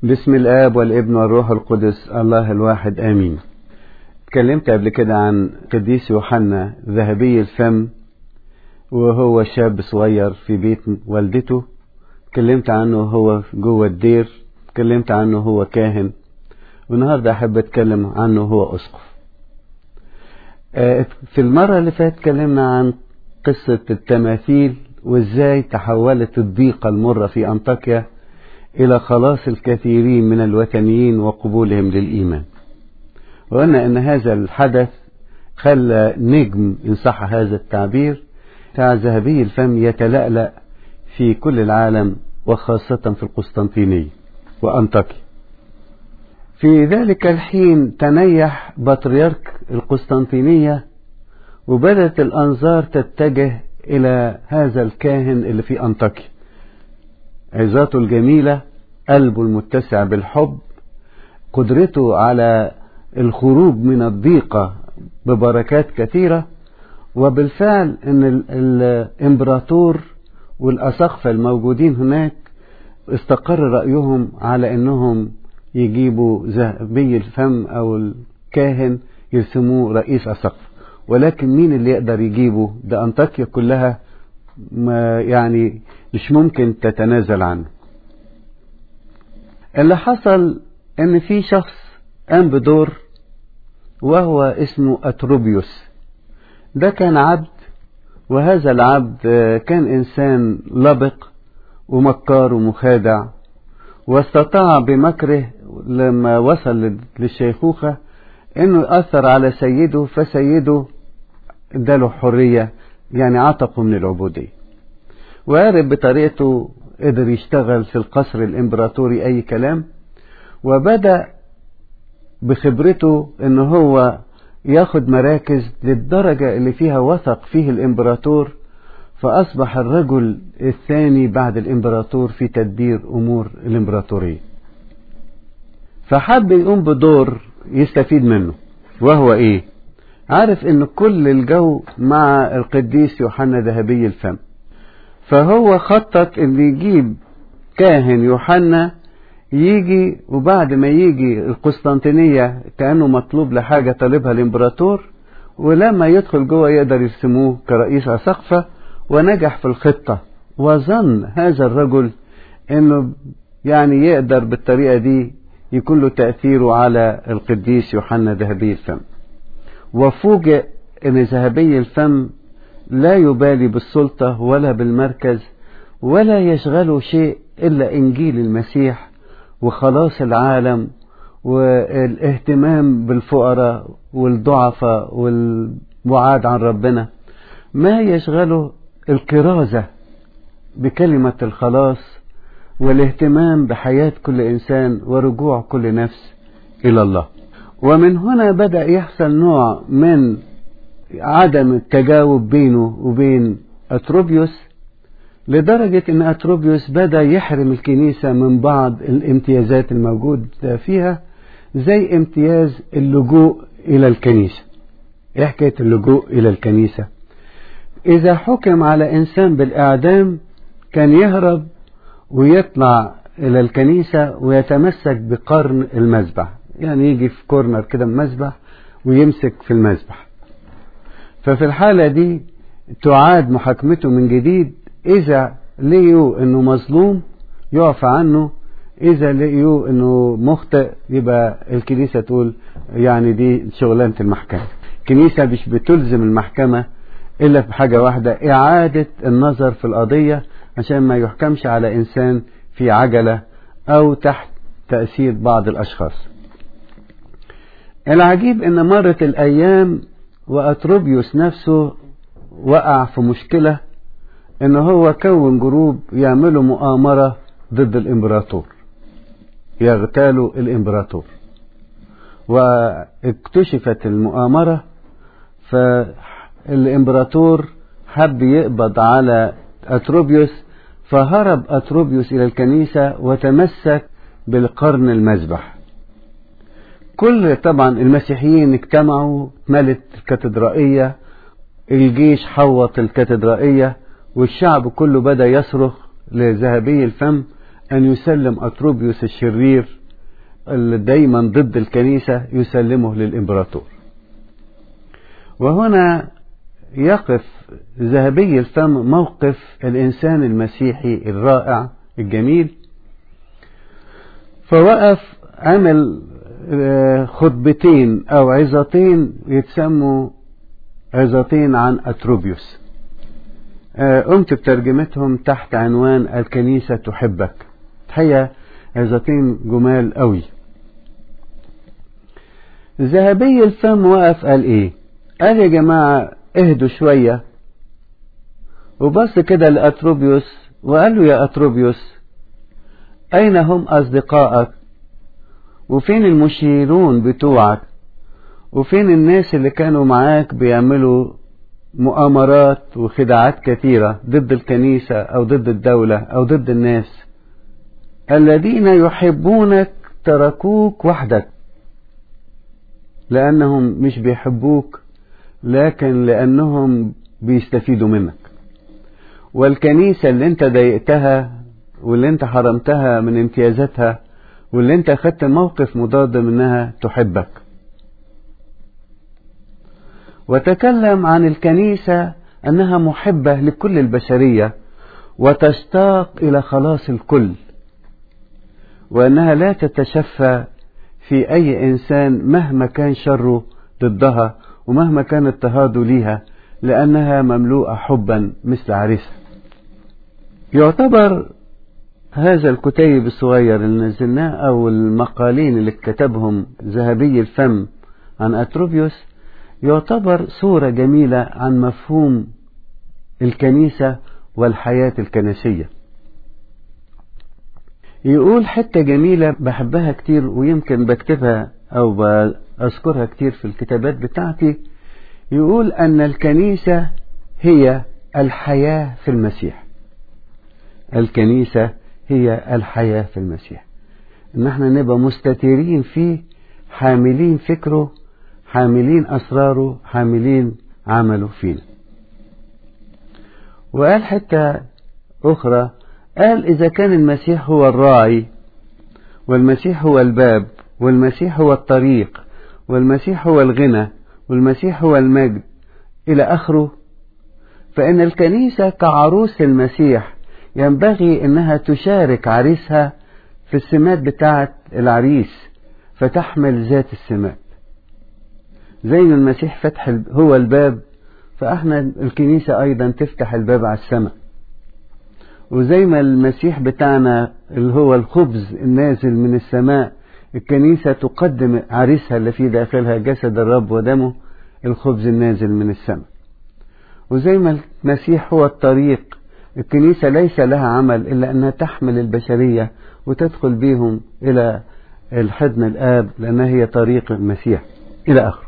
بسم الآب والابن والروح القدس الله الواحد آمين اتكلمت قبل كده عن قديس يوحنا ذهبي الفم وهو شاب صغير في بيت والدته اتكلمت عنه هو جوه الدير اتكلمت عنه هو كاهن والنهاردة أحب أتكلم عنه هو أسقف في المرة اللي فاتت اتكلمنا عن قصة التماثيل وازاي تحولت الضيقة المرة في أنطاكيا إلى خلاص الكثيرين من الوثنيين وقبولهم للإيمان وقلنا أن هذا الحدث خلى نجم إن صح هذا التعبير بتاع ذهبي الفم يتلألأ في كل العالم وخاصة في القسطنطينية وأنطاكيا في ذلك الحين تنيح بطريرك القسطنطينية وبدأت الأنظار تتجه إلى هذا الكاهن اللي في أنطاكيا عظاته الجميلة قلبه المتسع بالحب قدرته على الخروج من الضيقة ببركات كثيرة وبالفعل ان الامبراطور والاساقفة الموجودين هناك استقر رأيهم على انهم يجيبوا ذهبي الفم او الكاهن يرسموه رئيس اساقفة ولكن مين اللي يقدر يجيبه ده انطاكيا كلها ما يعني مش ممكن تتنازل عنه اللي حصل ان في شخص قام بدور وهو اسمه اتروبيوس ده كان عبد وهذا العبد كان انسان لبق ومكار ومخادع واستطاع بمكره لما وصل للشيخوخة انه يأثر على سيده فسيده اداله حرية يعني عتقه من العبودية وعرف بطريقته قدر يشتغل في القصر الامبراطوري اي كلام وبدأ بخبرته ان هو ياخد مراكز للدرجة اللي فيها وثق فيه الامبراطور فاصبح الرجل الثاني بعد الامبراطور في تدبير امور الامبراطورية فحب يقوم بدور يستفيد منه وهو ايه عارف ان كل الجو مع القديس يوحنا ذهبي الفم فهو خطط ان يجيب كاهن يوحنا يجي وبعد ما يجي القسطنطينية كأنه مطلوب لحاجة طالبها الامبراطور ولما يدخل جوه يقدر يرسموه كرئيس أسقفة ونجح في الخطة وظن هذا الرجل انه يعني يقدر بالطريقة دي يكون له تأثيره على القديس يوحنا ذهبي الفم وفوجئ ان ذهبي الفم لا يبالي بالسلطة ولا بالمركز ولا يشغله شيء إلا إنجيل المسيح وخلاص العالم والاهتمام بالفقراء والضعفاء والبعاد عن ربنا ما يشغله الكرازة بكلمة الخلاص والاهتمام بحياة كل إنسان ورجوع كل نفس إلى الله ومن هنا بدأ يحصل نوع من عدم التجاوب بينه وبين أتروبيوس لدرجة أن أتروبيوس بدأ يحرم الكنيسة من بعض الامتيازات الموجودة فيها زي امتياز اللجوء إلى الكنيسة إيه حكاية اللجوء إلى الكنيسة إذا حكم على إنسان بالإعدام كان يهرب ويطلع إلى الكنيسة ويتمسك بقرن المذبح يعني يجي في كورنر كده المذبح ويمسك في المذبح ففي الحالة دي تعاد محاكمته من جديد إذا لقيوا إنه مظلوم يعفى عنه إذا لقيوا إنه مخطئ يبقى الكنيسة تقول يعني دي شغلانة المحكمة الكنيسة مش بتلزم المحكمة إلا بحاجة واحدة إعادة النظر في القضية عشان ما يحكمش على إنسان في عجلة أو تحت تأثير بعض الأشخاص العجيب إن مرت الأيام وأتروبيوس نفسه وقع في مشكلة إن هو كون جروب يعملوا مؤامرة ضد الإمبراطور يغتالوا الإمبراطور واكتشفت المؤامرة فالإمبراطور حب يقبض على أتروبيوس فهرب أتروبيوس إلى الكنيسة وتمسك بالقرن المذبح كل طبعا المسيحيين اجتمعوا ملت الكاتدرائية الجيش حوط الكاتدرائية والشعب كله بدأ يصرخ لذهبي الفم أن يسلم أتروبيوس الشرير اللي دايما ضد الكنيسة يسلمه للإمبراطور وهنا يقف ذهبي الفم موقف الإنسان المسيحي الرائع الجميل فوقف عمل خطبتين أو عظتين يتسموا عظتين عن أتروبيوس قمت بترجمتهم تحت عنوان الكنيسة تحبك الحقيقة عظتين جمال قوي ذهبي الفم وقف قال ايه قال يا جماعة اهدوا شوية وبص كده لأتروبيوس وقال له يا أتروبيوس أين هم أصدقائك وفين المشيرون بتوعك وفين الناس اللي كانوا معاك بيعملوا مؤامرات وخداعات كثيرة ضد الكنيسة أو ضد الدولة أو ضد الناس الذين يحبونك تركوك وحدك لأنهم مش بيحبوك لكن لأنهم بيستفيدوا منك والكنيسة اللي انت ضايقتها واللي انت حرمتها من امتيازاتها واللي انت اخدت موقف مضاد منها تحبك وتكلم عن الكنيسة أنها محبة لكل البشرية وتشتاق إلى خلاص الكل وأنها لا تتشفى في أي إنسان مهما كان شره ضدها ومهما كان اضطهاده ليها لأنها مملوءة حبا مثل عريسها يعتبر هذا الكتيب الصغير اللي نزلناه أو المقالين اللي كتبهم ذهبي الفم عن أتروبيوس يعتبر صورة جميلة عن مفهوم الكنيسة والحياة الكنسية يقول حتة جميلة بحبها كتير ويمكن بكتبها أو بأذكرها كتير في الكتابات بتاعتي يقول أن الكنيسة هي الحياة في المسيح الكنيسة هي الحياة في المسيح إن احنا نبقى مستترين فيه حاملين فكره حاملين أسراره حاملين عمله فينا وقال حتى أخرى قال إذا كان المسيح هو الراعي والمسيح هو الباب والمسيح هو الطريق والمسيح هو الغنى والمسيح هو المجد إلى آخره فإن الكنيسة كعروس المسيح ينبغي إنها تشارك عريسها في السمات بتاعة العريس فتحمل ذات السمات زي ما المسيح فتح هو الباب فاحنا الكنيسة ايضا تفتح الباب على السماء وزي ما المسيح بتاعنا اللي هو الخبز النازل من السماء الكنيسة تقدم عريسها اللي في داخلها جسد الرب ودمه الخبز النازل من السماء وزي ما المسيح هو الطريق الكنيسة ليس لها عمل إلا أنها تحمل البشرية وتدخل بهم إلى الحضن الآب لأنها هي طريق المسيح إلى آخره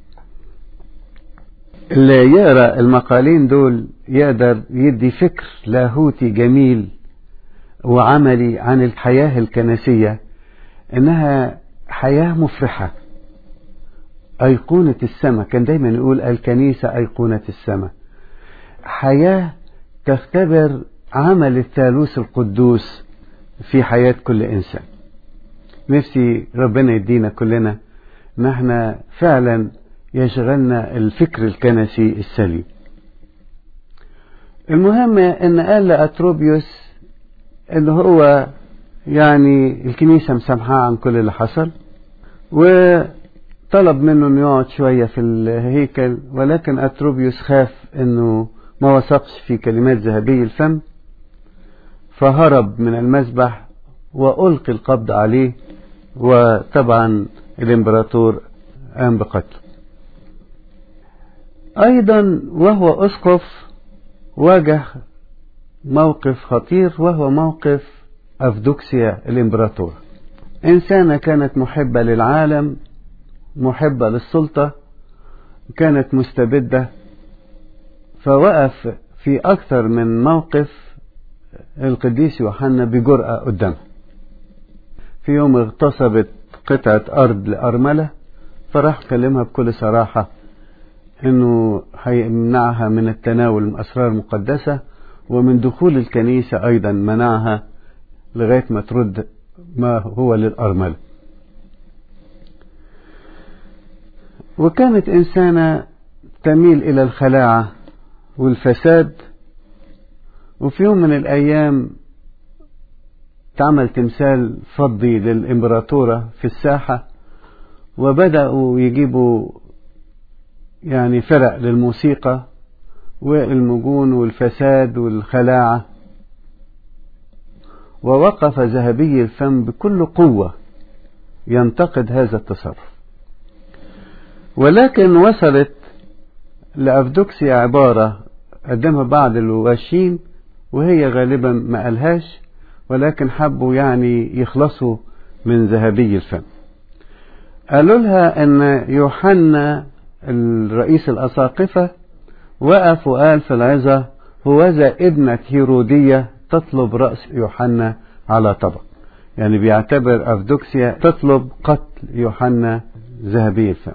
اللي يقرا المقالين دول يقدر يدي فكر لاهوتي جميل وعملي عن الحياة الكنسية إنها حياة مفرحة أيقونة السماء كان دايما يقول الكنيسة أيقونة السماء حياة تختبر عمل الثالوث القدوس في حياة كل إنسان نفسي ربنا يدينا كلنا ان احنا فعلا يشغلنا الفكر الكنسي السليم المهم ان قال لأتروبيوس ان هو يعني الكنيسة مسامحاه عن كل اللي حصل وطلب منه انه يقعد شوية في الهيكل ولكن أتروبيوس خاف انه ما وثقش في كلمات ذهبي الفم فهرب من المسبح وألقي القبض عليه وطبعا الامبراطور قام بقتله ايضا وهو اسقف واجه موقف خطير وهو موقف افدوكسيا الامبراطور انسانه كانت محبه للعالم محبه للسلطه كانت مستبده فوقف في اكثر من موقف القديس يوحنا بجرأة قدامها في يوم اغتصبت قطعة أرض لأرملة فراح كلمها بكل صراحة انه هيمنعها من التناول من اسرار مقدسة ومن دخول الكنيسة ايضا منعها لغاية ما ترد ما هو للأرملة وكانت إنسانة تميل إلى الخلاعة والفساد وفي يوم من الأيام تعمل تمثال فضي للإمبراطورة في الساحة وبدأوا يجيبوا يعني فرق للموسيقى والمجون والفساد والخلاعة ووقف ذهبي الفم بكل قوة ينتقد هذا التصرف ولكن وصلت لأفدوكسيا عبارة قدمها بعض الواشين وهي غالبا ما قالهاش ولكن حبوا يعني يخلصوا من ذهبي الفم قالوا لها ان يوحنا الرئيس الاساقفة وقف وقال في العظة هوذا ابنة هيرودية تطلب رأس يوحنا على طبق يعني بيعتبر أفدوكسيا تطلب قتل يوحنا ذهبي الفم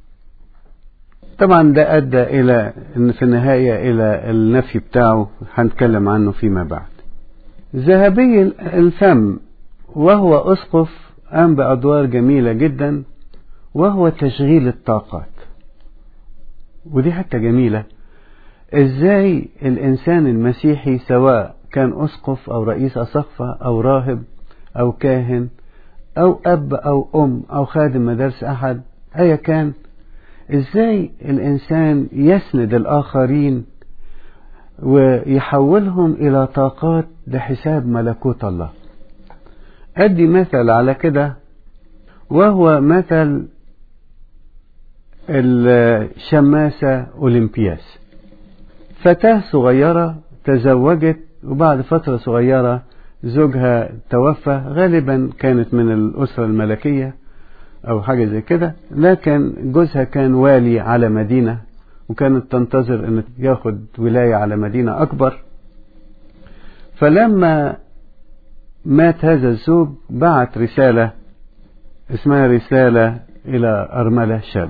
طبعا ده أدى إلى إن في النهاية إلى النفي بتاعه هنتكلم عنه فيما بعد ذهبي الفم وهو أسقف قام بأدوار جميلة جدا وهو تشغيل الطاقات ودي حتى جميلة ازاي الانسان المسيحي سواء كان اسقف او رئيس اسقفة او راهب او كاهن او اب او ام او خادم مدارس احد ايا كان ازاي الانسان يسند الاخرين ويحولهم الى طاقات لحساب ملكوت الله ادي مثل على كده وهو مثل الشماسة أولمبياس فتاة صغيرة تزوجت وبعد فترة صغيرة زوجها توفى غالبا كانت من الأسرة الملكية أو حاجة زي كده لكن جوزها كان والي على مدينة وكانت تنتظر أن ياخد ولاية على مدينة أكبر فلما مات هذا الزوج بعت رسالة اسمها رسالة إلى أرملة شاب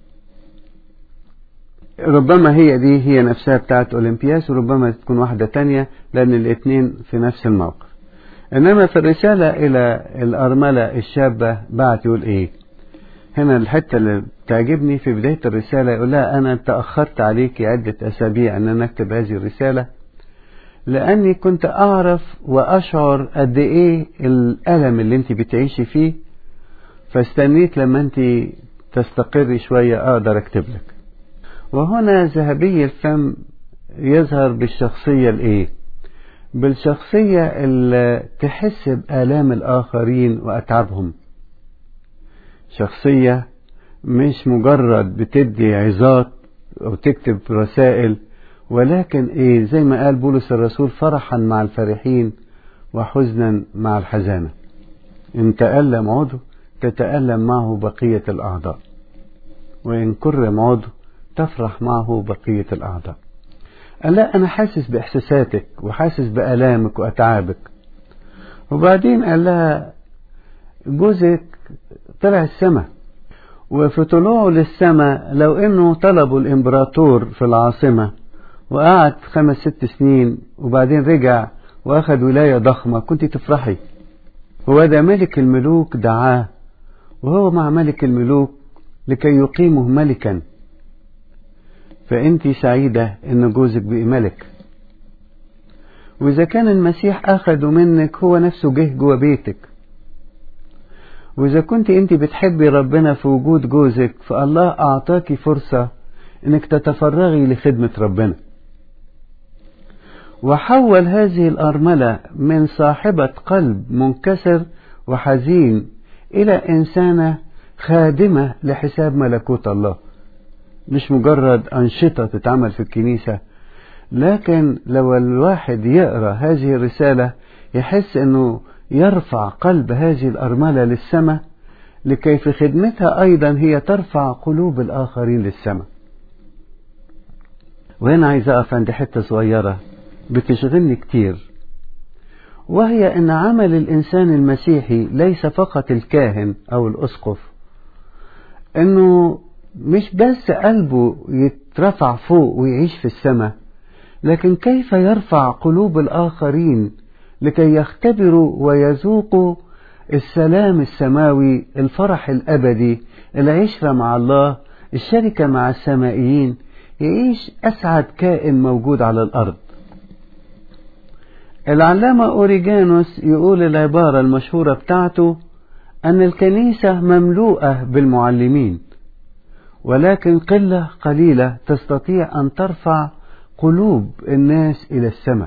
ربما هي دي هي نفسها بتاعت أولمبياس وربما تكون واحدة تانية لأن الاتنين في نفس الموقف إنما في الرسالة إلى الأرملة الشابة بعت يقول إيه هنا الحتة اللي بتعجبني في بداية الرسالة يقول لها أنا تأخرت عليك عدة أسابيع أن أنا أكتب هذه الرسالة لأني كنت أعرف وأشعر قد إيه الألم اللي أنت بتعيشي فيه فاستنيت لما أنت تستقري شوية أقدر أكتب لك وهنا ذهبي الفم يظهر بالشخصية الإيه بالشخصية اللي تحس بآلام الآخرين وأتعابهم شخصية مش مجرد بتدي عظات أو تكتب رسائل ولكن إيه زي ما قال بولس الرسول فرحا مع الفرحين وحزنا مع الحزانة إن تألم عضو تتألم معه بقية الأعضاء وإن كرم عضو تفرح معه بقية الأعضاء قال لا أنا حاسس بإحساساتك وحاسس بآلامك وأتعابك وبعدين قال لها جوزك طلع السماء وفي طلوعه للسماء لو انه طلبوا الامبراطور في العاصمة وقعد خمس ست سنين وبعدين رجع واخد ولاية ضخمة كنت تفرحي هو ده ملك الملوك دعاه وهو مع ملك الملوك لكي يقيمه ملكا فانت سعيدة ان جوزك بقي ملك واذا كان المسيح اخده منك هو نفسه جه جوه بيتك واذا كنت انت بتحبي ربنا في وجود جوزك فالله اعطاكي فرصة انك تتفرغي لخدمة ربنا وحول هذه الارملة من صاحبة قلب منكسر وحزين الى انسانة خادمة لحساب ملكوت الله مش مجرد أنشطة تتعمل في الكنيسة لكن لو الواحد يقرأ هذه الرسالة يحس أنه يرفع قلب هذه الأرملة للسماء لكي في خدمتها أيضا هي ترفع قلوب الآخرين للسماء وهنا عايز أقف عند حتة صغيرة بتشغلني كتير وهي أن عمل الإنسان المسيحي ليس فقط الكاهن أو الأسقف أنه مش بس قلبه يترفع فوق ويعيش في السماء لكن كيف يرفع قلوب الآخرين لكي يختبروا ويذوقوا السلام السماوي الفرح الأبدي العشرة مع الله الشركة مع السمائيين يعيش أسعد كائن موجود على الأرض العلامة أوريجانوس يقول العبارة المشهورة بتاعته أن الكنيسة مملوءة بالمعلمين ولكن قلة قليلة تستطيع أن ترفع قلوب الناس إلى السماء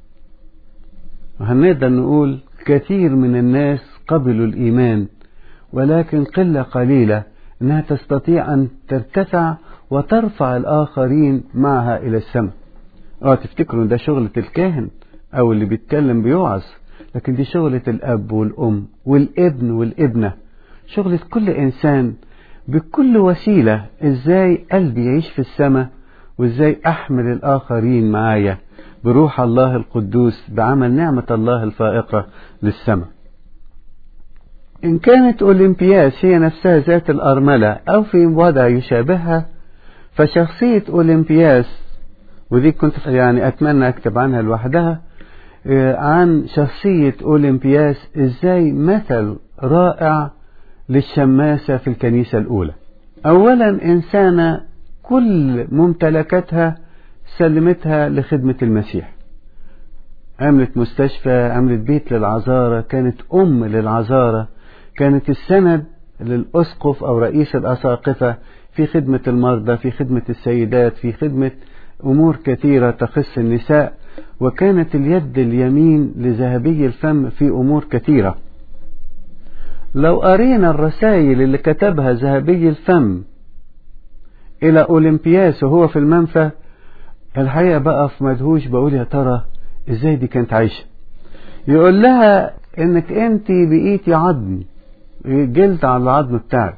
هنقدر نقول كثير من الناس قبلوا الإيمان ولكن قلة قليلة أنها تستطيع أن ترتفع وترفع الآخرين معها إلى السماء اه تفتكروا ده شغلة الكاهن أو اللي بيتكلم بيوعظ لكن دي شغلة الأب والأم والابن والابنة شغلة كل إنسان بكل وسيلة إزاي قلبي يعيش في السماء وإزاي أحمل الآخرين معايا بروح الله القدوس بعمل نعمة الله الفائقة للسماء إن كانت أولمبياس هي نفسها ذات الأرملة أو في وضع يشابهها فشخصية أولمبياس ودي كنت يعني أتمنى أكتب عنها لوحدها عن شخصية أولمبياس إزاي مثل رائع للشماسة في الكنيسة الأولى أولا إنسانة كل ممتلكاتها سلمتها لخدمة المسيح عملت مستشفى عملت بيت للعذارة كانت أم للعذارة كانت السند للأسقف أو رئيس الأساقفة في خدمة المرضى في خدمة السيدات في خدمة أمور كثيرة تخص النساء وكانت اليد اليمين لذهبي الفم في أمور كثيرة لو قرينا الرسائل اللي كتبها ذهبي الفم إلى أولمبياس وهو في المنفى الحقيقة بقى في مدهوش بقول يا ترى إزاي دي كانت عايشة يقول لها إنك أنت بقيتي عظم جلد على العظم بتاعك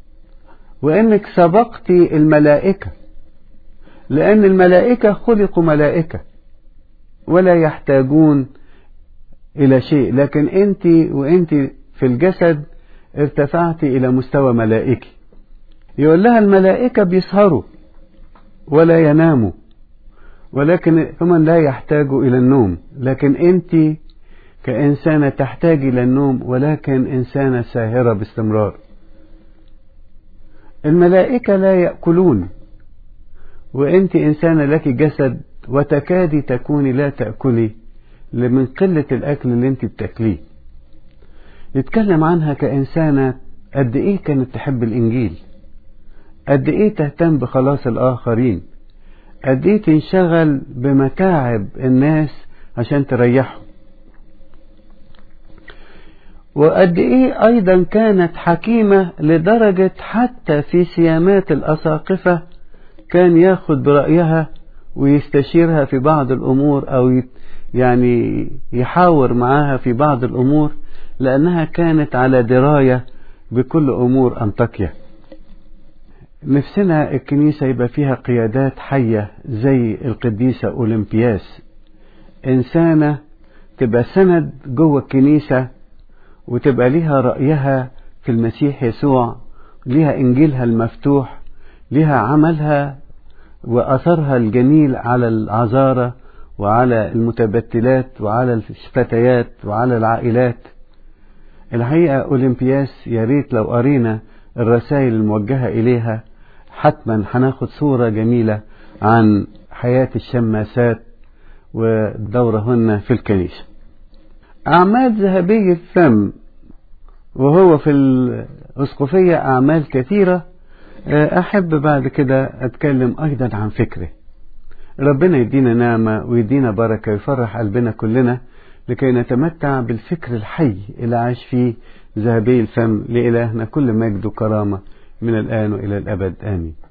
وإنك سبقتي الملائكة لأن الملائكة خلقوا ملائكة ولا يحتاجون إلى شيء لكن أنت وأنت في الجسد ارتفعت إلى مستوى ملائكي يقول لها الملائكة بيسهروا ولا يناموا ولكن هم لا يحتاجوا إلى النوم لكن أنت كإنسانة تحتاج إلى النوم ولكن إنسانة ساهرة باستمرار الملائكة لا يأكلون وأنت إنسانة لك جسد وتكادي تكوني لا تأكلي من قلة الأكل اللي أنت بتاكليه يتكلم عنها كإنسانة قد إيه كانت تحب الإنجيل قد إيه تهتم بخلاص الآخرين قد إيه تنشغل بمتاعب الناس عشان تريحهم وقد إيه أيضا كانت حكيمة لدرجة حتى في سيامات الأساقفة كان ياخد برأيها ويستشيرها في بعض الأمور أو يعني يحاور معاها في بعض الأمور لأنها كانت على دراية بكل أمور أنطاكيا نفسنا الكنيسة يبقى فيها قيادات حية زي القديسة أولمبياس إنسانة تبقى سند جوه الكنيسة وتبقى ليها رأيها في المسيح يسوع ليها إنجيلها المفتوح ليها عملها وأثرها الجميل على العذارة وعلى المتبتلات وعلى الفتيات وعلى العائلات الحقيقة أولمبياس يا ريت لو قرينا الرسائل الموجهة إليها حتما هناخد صورة جميلة عن حياة الشماسات ودورهن في الكنيسة أعمال ذهبي الفم وهو في الأسقفية أعمال كثيرة أحب بعد كده أتكلم أيضا عن فكره ربنا يدينا نعمة ويدينا بركة ويفرح قلبنا كلنا لكي نتمتع بالفكر الحي اللي عاش فيه ذهبي الفم لإلهنا كل مجد وكرامة من الآن وإلى الأبد آمين